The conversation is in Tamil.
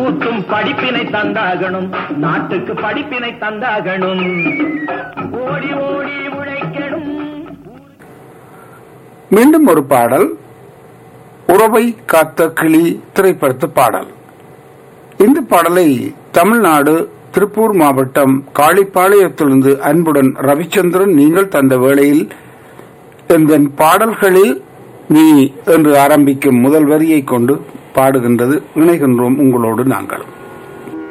கூத்தும் படிப்பினை தந்தாகணும் நாட்டுக்கு படிப்பினை தந்தாகணும் ஓடி ஓடி உழைக்கணும் மீண்டும் ஒரு பாடல் உறவை காத்த கிளி திரைப்படத்து பாடல் இந்த பாடலை தமிழ்நாடு திருப்பூர் மாவட்டம் காளிப்பாளையத்திலிருந்து அன்புடன் ரவிச்சந்திரன் நீங்கள் தந்த வேளையில் எங்கள் பாடல்களில் நீ என்று ஆரம்பிக்கும் முதல் வரியை கொண்டு பாடுகின்றது இணைகின்றோம் உங்களோடு நாங்கள்